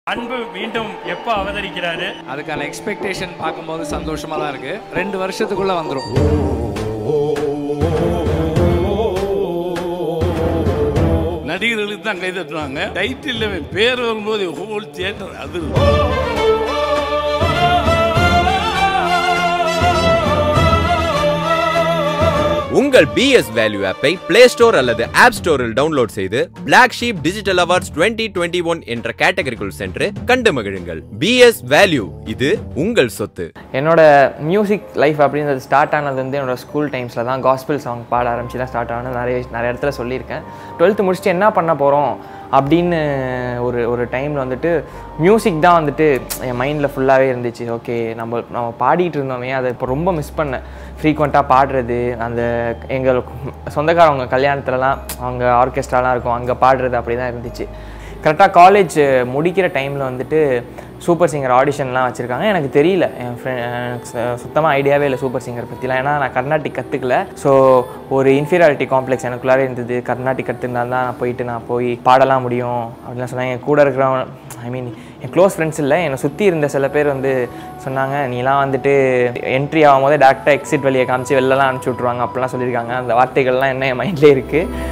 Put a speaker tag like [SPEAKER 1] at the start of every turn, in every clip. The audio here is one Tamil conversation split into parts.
[SPEAKER 1] அன்பு மீண்டும் எப்போ அவதரிக்கிறாரு
[SPEAKER 2] அதுக்கான எக்ஸ்பெக்டேஷன் பார்க்கும்போது சந்தோஷமாக தான் இருக்குது ரெண்டு வருஷத்துக்குள்ளே வந்துடும்
[SPEAKER 3] நடிகர்களுக்கு தான் கை தட்டுவாங்க டைட்டில் பேர் வரும்போது ஹோல் தியேட்டர் அது
[SPEAKER 4] உங்கள் பிஎஸ் வேல்யூ ஆப்பை பிளே ஸ்டோர் அல்லது ஆப் ஸ்டோரில் டவுன்லோட் செய்து Black Sheep digital awards 2021 one என்ற கேட்டகரிக்குள் சென்று கண்டு மகிழுங்கள் பிஎஸ் வேல்யூ இது உங்கள் சொத்து
[SPEAKER 5] என்னோட மியூசிக் லைஃப் அப்படின்றது ஸ்டார்ட் ஆனது வந்து என்னோட ஸ்கூல் டைம்ஸில் தான் காஸ்பிள் சாங் பாட ஆரம்பிச்சு தான் ஸ்டார்ட் ஆனது நிறைய நிறைய இடத்துல சொல்லியிருக்கேன் டுவெல்த்து முடிச்சுட்டு என்ன பண்ண போகிறோம் அப்படின்னு ஒரு ஒரு டைமில் வந்துட்டு மியூசிக் தான் வந்துட்டு என் மைண்டில் ஃபுல்லாகவே இருந்துச்சு ஓகே நம்ம நம்ம பாடிட்டு இருந்தோமே அதை இப்போ ரொம்ப மிஸ் பண்ணேன் ஃப்ரீக்வெண்ட்டாக பாடுறது அந்த எங்கள் சொந்தக்காரவங்க கல்யாணத்துலலாம் அவங்க ஆர்கெஸ்ட்ராலாம் இருக்கும் அங்கே பாடுறது அப்படி தான் இருந்துச்சு கரெக்டாக காலேஜ் முடிக்கிற டைமில் வந்துட்டு சூப்பர் சிங்கர் ஆடிஷன்லாம் வச்சுருக்காங்க எனக்கு தெரியல என் ஃப்ரெண்ட் சுத்தமாக ஐடியாவே இல்லை சூப்பர் சிங்கர் பற்றிலாம் ஏன்னா நான் கர்நாடிக் கற்றுக்கல ஸோ ஒரு இன்ஃபீரியாரிட்டி காம்ப்ளெக்ஸ் எனக்குள்ளாரே இருந்தது கர்நாடிக் கற்றுருந்தா தான் நான் போயிட்டு நான் போய் பாடலாம் முடியும் அப்படிலாம் சொன்னாங்க என் கூட இருக்கிறவங்க ஐ மீன் என் க்ளோஸ் ஃப்ரெண்ட்ஸ் இல்லை என்னை சுற்றி இருந்த சில பேர் வந்து சொன்னாங்க நீலாம் வந்துட்டு என்ட்ரி ஆகும் போதே டேரெக்டாக எக்ஸிட் வழியை காமிச்சு வெளிலலாம் அனுப்பிச்சி விட்ருவாங்க அப்படிலாம் சொல்லியிருக்காங்க அந்த வார்த்தைகள்லாம் என்ன என் மைண்ட்லேயே இருக்குது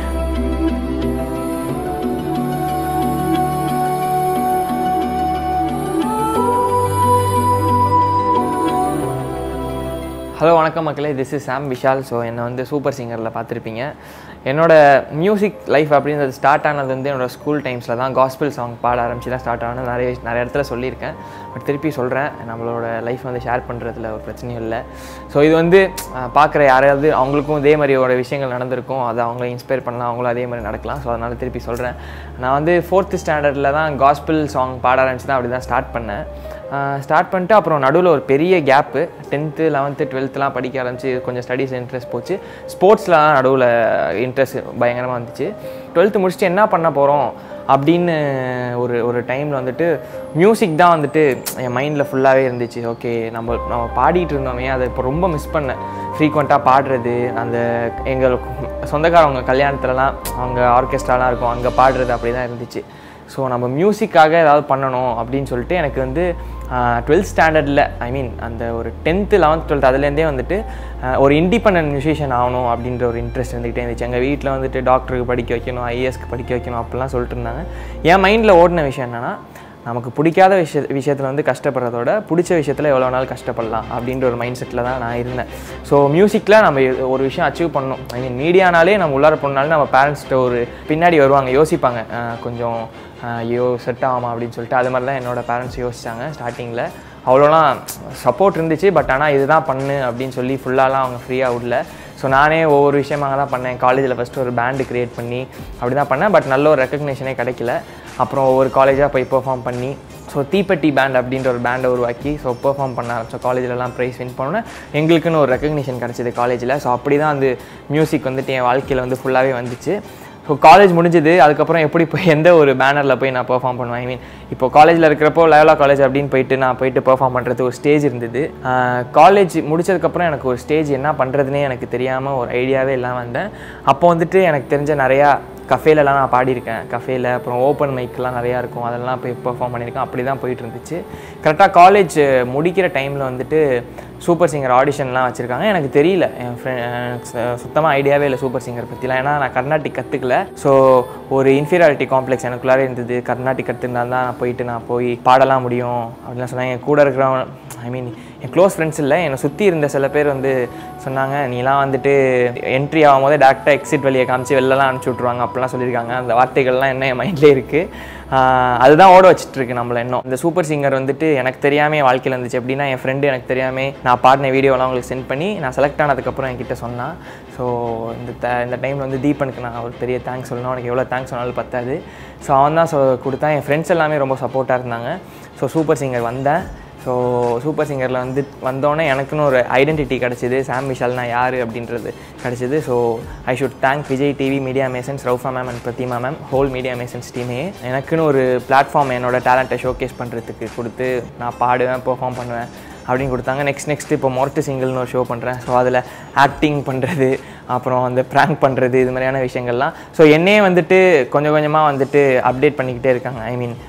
[SPEAKER 5] ஹலோ வணக்கம் மக்களே this is Sam Vishal so என்னை வந்து சூப்பர் சிங்கரில் பார்த்துருப்பீங்க என்னோட மியூசிக் லைஃப் அப்படின்றது ஸ்டார்ட் ஆனது வந்து என்னோட ஸ்கூல் டைம்ஸில் தான் காஸ்பிள் சாங் பாட ஆரம்பிச்சு தான் ஸ்டார்ட் ஆனது நிறைய நிறைய இடத்துல சொல்லியிருக்கேன் பட் திருப்பி சொல்கிறேன் நம்மளோட லைஃப் வந்து ஷேர் பண்ணுறதுல ஒரு பிரச்சனையும் இல்லை ஸோ இது வந்து பார்க்குற யாரையாவது அவங்களுக்கும் இதே மாதிரி ஒரு விஷயங்கள் நடந்திருக்கும் அதை அவங்கள இன்ஸ்பயர் பண்ணலாம் அவங்களும் அதே மாதிரி நடக்கலாம் ஸோ அதனால் திருப்பி சொல்கிறேன் நான் வந்து ஃபோர்த்து ஸ்டாண்டர்டில் தான் காஸ்பிள் சாங் பாட ஆரம்பிச்சு தான் அப்படி தான் ஸ்டார்ட் பண்ணேன் ஸ்டார்ட் பண்ணிட்டு அப்புறம் நடுவில் ஒரு பெரிய கேப்பு டென்த்து லெவன்த்து டுவெல்த்துலாம் படிக்க ஆரம்பிச்சு கொஞ்சம் ஸ்டடீஸ் இன்ட்ரெஸ்ட் போச்சு ஸ்போர்ட்ஸ்லாம் நடுவில் இன்ட்ரெஸ்ட் பயங்கரமாக வந்துச்சு டுவெல்த்து முடிச்சுட்டு என்ன பண்ண போகிறோம் அப்படின்னு ஒரு ஒரு டைமில் வந்துட்டு மியூசிக் தான் வந்துட்டு என் மைண்டில் ஃபுல்லாகவே இருந்துச்சு ஓகே நம்ம நம்ம பாடிட்டு இருந்தோமே அதை இப்போ ரொம்ப மிஸ் பண்ணேன் ஃப்ரீக்வெண்ட்டாக பாடுறது அந்த எங்கள் சொந்தக்காரவங்க கல்யாணத்துலலாம் அவங்க ஆர்கெஸ்ட்ராலாம் இருக்கும் அங்கே பாடுறது அப்படி தான் இருந்துச்சு ஸோ நம்ம மியூசிக்காக ஏதாவது பண்ணணும் அப்படின்னு சொல்லிட்டு எனக்கு வந்து டுவெல்த் ஸ்டாண்டர்டில் ஐ மீன் அந்த ஒரு டென்த்து லெவன்த் டுவெல்த் அதுலேருந்தே வந்துட்டு ஆஹ், ஒரு இண்டிபெண்டன்ட் மியூசிஷியன் ஆகணும் அப்படின்ற ஒரு இன்ட்ரெஸ்ட் இருந்துகிட்டே இருந்துச்சு எங்கள் வீட்டில் வந்துட்டு டாக்டருக்கு படிக்க வைக்கணும் ஐஏஎஸ்க்கு படிக்க வைக்கணும் அப்படிலாம் சொல்லிட்டு இருந்தாங்க என் மைண்டில் ஓடின விஷயம் என்னென்னா நமக்கு பிடிக்காத விஷய விஷயத்தில் வந்து கஷ்டப்படுறதோட பிடிச்ச விஷயத்தில் எவ்வளோ நாள் கஷ்டப்படலாம் அப்படின்ற ஒரு மைண்ட் செட்டில் தான் நான் இருந்தேன் ஸோ மியூசிக்கில் நம்ம எ- ஒரு விஷயம் அச்சீவ் பண்ணணும் ஐ மீன் மீடியானாலே நம்ம உள்ளார போனாலே நம்ம பேரண்ட்ஸ்கிட்ட ஒரு பின்னாடி வருவாங்க யோசிப்பாங்க ஆஹ் கொஞ்சம் ஆஹ் ஐயோ செட் ஆகாமா அப்படின்னு சொல்லிட்டு அது மாதிரி தான் என்னோட பேரண்ட்ஸ் யோசிச்சாங்க ஸ்டார்டிங்கில் அவ்வளோலாம் சப்போர்ட் இருந்துச்சு பட் ஆனால் இதுதான் பண்ணு அப்படின்னு சொல்லி ஃபுல்லாலாம் அவங்க ஃப்ரீயாக விடல ஸோ நானே ஒவ்வொரு விஷயமாக தான் பண்ணேன் காலேஜில் ஃபஸ்ட்டு ஒரு பேண்டு க்ரியேட் பண்ணி அப்படி தான் பண்ணேன் பட் நல்ல ஒரு ரெக்கக்னேஷனே கிடைக்கல அப்புறம் ஒவ்வொரு காலேஜாக போய் பெர்ஃபார்ம் பண்ணி ஸோ தீப்பெட்டி பேண்ட் அப்படின்ற ஒரு பேண்டை உருவாக்கி ஸோ பெர்ஃபார்ம் பண்ண ஆரம்பிச்சோம் காலேஜிலலாம் ப்ரைஸ் வின் பண்ணோன்னே எங்களுக்குன்னு ஒரு ரெக்கக்னிஷன் கிடச்சிது காலேஜில் ஸோ அப்படி தான் அந்த மியூசிக் வந்துட்டு என் வாழ்க்கையில் வந்து ஃபுல்லாகவே வந்துச்சு ஸோ காலேஜ் முடிஞ்சது அதுக்கப்புறம் எப்படி போய் எந்த ஒரு பேனரில் போய் நான் பெர்ஃபார்ம் பண்ணுவேன் ஐ மீன் இப்போ காலேஜில் இருக்கிறப்போ லயோலா காலேஜ் அப்படின்னு போயிட்டு நான் போயிட்டு பெர்ஃபார்ம் பண்ணுறது ஒரு ஸ்டேஜ் இருந்தது காலேஜ் முடிச்சதுக்கப்புறம் எனக்கு ஒரு ஸ்டேஜ் என்ன பண்ணுறதுனே எனக்கு தெரியாமல் ஒரு ஐடியாவே இல்லாமல் வந்தேன் அப்போ வந்துட்டு எனக்கு தெரிஞ்ச நிறையா கஃபேலலாம் நான் பாடியிருக்கேன் கஃபேல அப்புறம் ஓப்பன் மைக்லாம் நிறையா இருக்கும் அதெல்லாம் போய் பெர்ஃபார்ம் பண்ணியிருக்கேன் அப்படி தான் போயிட்டு இருந்துச்சு கரெக்டாக காலேஜ் முடிக்கிற டைமில் வந்துட்டு சூப்பர் சிங்கர் ஆடிஷன்லாம் வச்சுருக்காங்க எனக்கு தெரியல என் ஃப்ரெண்ட் சுத்தமாக ஐடியாவே இல்லை சூப்பர் சிங்கர் பற்றிலாம் ஏன்னா நான் கர்நாடிக் கற்றுக்கல ஸோ ஒரு இன்ஃபீரியாரிட்டி காம்ப்ளெக்ஸ் எனக்குள்ளாரே இருந்தது கர்நாடிக் கற்றுருந்தா தான் நான் போயிட்டு நான் போய் பாடலாம் முடியும் அப்படிலாம் சொன்னாங்க என் கூட இருக்கிறவங்க ஐ மீன் என் க்ளோஸ் ஃப்ரெண்ட்ஸ் இல்லை என்னை சுற்றி இருந்த சில பேர் வந்து சொன்னாங்க நீலாம் வந்துட்டு என்ட்ரி ஆகும் போதே டேரெக்டாக எக்ஸிட் வழியை காமிச்சு வெளிலலாம் அனுப்பிச்சி விட்ருவாங்க அப்படிலாம் சொல்லியிருக்காங்க அந்த வார்த்தைகள்லாம் என்ன என் மைண்ட்லேயே இருக்குது அதுதான் ஓட வச்சிட்டு இருக்கு நம்மள இன்னும் இந்த சூப்பர் சிங்கர் வந்துட்டு எனக்கு தெரியாமல் என் வாழ்க்கையில் இருந்துச்சு எப்படின்னா என் ஃப்ரெண்டு எனக்கு தெரியாமல் நான் பாடின வீடியோலாம் அவங்களுக்கு சென்ட் பண்ணி நான் செலக்ட் ஆனதுக்கப்புறம் என்கிட்ட சொன்னான் ஸோ இந்த த இந்த டைமில் வந்து தீபனுக்கு நான் ஒரு பெரிய தேங்க்ஸ் சொல்லணும் அவனுக்கு எவ்வளோ தேங்க்ஸ் சொன்னாலும் பத்தாது ஸோ அவன் தான் சொ கொடுத்தான் என் ஃப்ரெண்ட்ஸ் எல்லாமே ரொம்ப சப்போர்ட்டாக இருந்தாங்க ஸோ சூப்பர் சிங்கர் வந்தேன் ஸோ சூப்பர் சிங்கரில் வந்து வந்தோடனே எனக்குன்னு ஒரு ஐடென்டிட்டி கிடச்சிது சாம் விஷால் நான் யார் அப்படின்றது கிடச்சிது so I should thank Vijay TV media masons Raufa ma'am and Prathima ma'am whole media masons டீமே எனக்குன்னு ஒரு பிளாட்ஃபார்ம் என்னோட டேலண்ட்டை ஷோகேஸ் பண்ணுறதுக்கு கொடுத்து நான் பாடுவேன் பெர்ஃபார்ம் பண்ணுவேன் அப்படின்னு கொடுத்தாங்க நெக்ஸ்ட் நெக்ஸ்ட் இப்போ மொரட்டு சிங்கிள்னு ஒரு ஷோ பண்ணுறேன் ஸோ அதில் ஆக்டிங் பண்ணுறது அப்புறம் அந்த ப்ராங்க் பண்ணுறது இது மாதிரியான விஷயங்கள்லாம் ஸோ என்னையே வந்துட்டு கொஞ்சம் கொஞ்சமாக வந்துட்டு அப்டேட் பண்ணிக்கிட்டே இருக்காங்க ஐ மீன்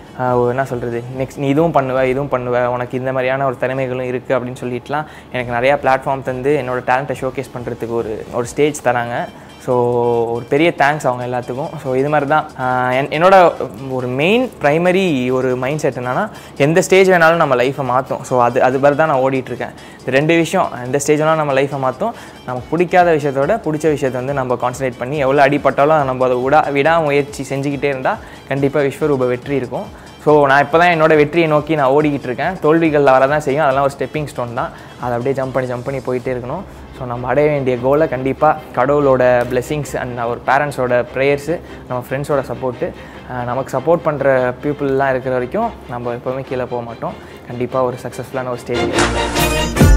[SPEAKER 5] ஆஹ் என்ன சொல்கிறது நெக்ஸ்ட் நீ இதுவும் பண்ணுவ இதுவும் பண்ணுவ உனக்கு இந்த மாதிரியான ஒரு திறமைகளும் இருக்குது அப்படின்னு சொல்லிட்டுலாம் எனக்கு நிறையா பிளாட்ஃபார்ம் தந்து என்னோட டேலண்ட்டை ஷோகேஸ் பண்ணுறதுக்கு ஒரு ஒரு ஸ்டேஜ் தராங்க ஸோ ஒரு பெரிய தேங்க்ஸ் அவங்க எல்லாத்துக்கும் ஸோ இது மாதிரி தான் ஆஹ் என் என்னோட ஒரு மெயின் ப்ரைமரி ஒரு மைண்ட் செட் என்னன்னா எந்த ஸ்டேஜ் வேணாலும் நம்ம லைஃப்பை மாற்றும் ஸோ அது அது மாதிரி தான் நான் ஓடிட்டுருக்கேன் இது ரெண்டு விஷயம் எந்த ஸ்டேஜ் வேணாலும் நம்ம லைஃப்பை மாற்றும் நமக்கு பிடிக்காத விஷயத்தோட பிடிச்ச விஷயத்தை வந்து நம்ம கான்சன்ட்ரேட் பண்ணி எவ்வளோ அடிப்பட்டாலும் நம்ம அதை விடா விடாமுயற்சி செஞ்சுக்கிட்டே இருந்தால் கண்டிப்பாக விஸ்வரூப வெற்றி இருக்கும் ஸோ நான் இப்போ தான் என்னோட வெற்றியை நோக்கி நான் ஓடிக்கிட்டு இருக்கேன் தோல்விகள் வரதான் செய்யும் அதெல்லாம் ஒரு ஸ்டெப்பிங் ஸ்டோன் தான் அதை அப்படியே ஜம்ப் பண்ணி ஜம்ப் பண்ணி போயிட்டே இருக்கணும் ஸோ நம்ம அடைய வேண்டிய கோலை கண்டிப்பாக கடவுளோட blessings அண்ட் அவர் பேரண்ட்ஸோட ப்ரேயர்ஸு நம்ம ஃப்ரெண்ட்ஸோட சப்போர்ட்டு நமக்கு சப்போர்ட் பண்ணுற பீப்புளெலாம் இருக்கிற வரைக்கும் நம்ம எப்போவுமே கீழே போக மாட்டோம் கண்டிப்பாக ஒரு சக்ஸஸ்ஃபுல்லான ஒரு ஸ்டேஜ்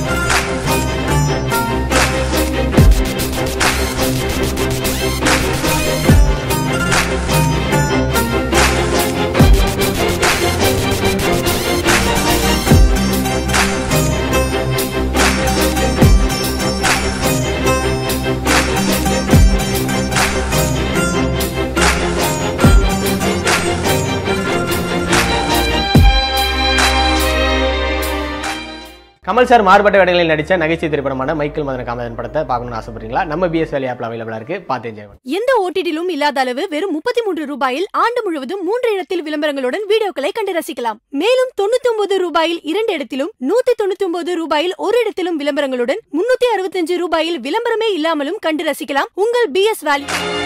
[SPEAKER 6] கமல் சார் மாறுபட்ட வேடங்களில் நடித்த நகைச்சுவை திரைப்படமான மைக்கேல் மதன காமதன் படத்தை பார்க்கணும்னு ஆசைப்படுறீங்களா நம்ம பிஎஸ் வேலி ஆப்பில் அவைலபிளாக இருக்கு பார்த்து என்ஜாய் பண்ணுங்க
[SPEAKER 7] எந்த ஓடிடிலும் இல்லாத அளவு வெறும் முப்பத்தி மூன்று ரூபாயில் ஆண்டு முழுவதும் மூன்று இடத்தில் விளம்பரங்களுடன் வீடியோக்களை கண்டு ரசிக்கலாம் மேலும் தொண்ணூத்தி ஒன்பது ரூபாயில் இரண்டு இடத்திலும் நூத்தி தொண்ணூத்தி ஒன்பது ரூபாயில் ஒரு இடத்திலும் விளம்பரங்களுடன் முன்னூத்தி அறுபத்தஞ்சு ரூபாயில் விளம்பரமே இல்லாமலும் கண்டு ரசிக்கலாம் உங்கள் பிஎஸ் வேல்யூ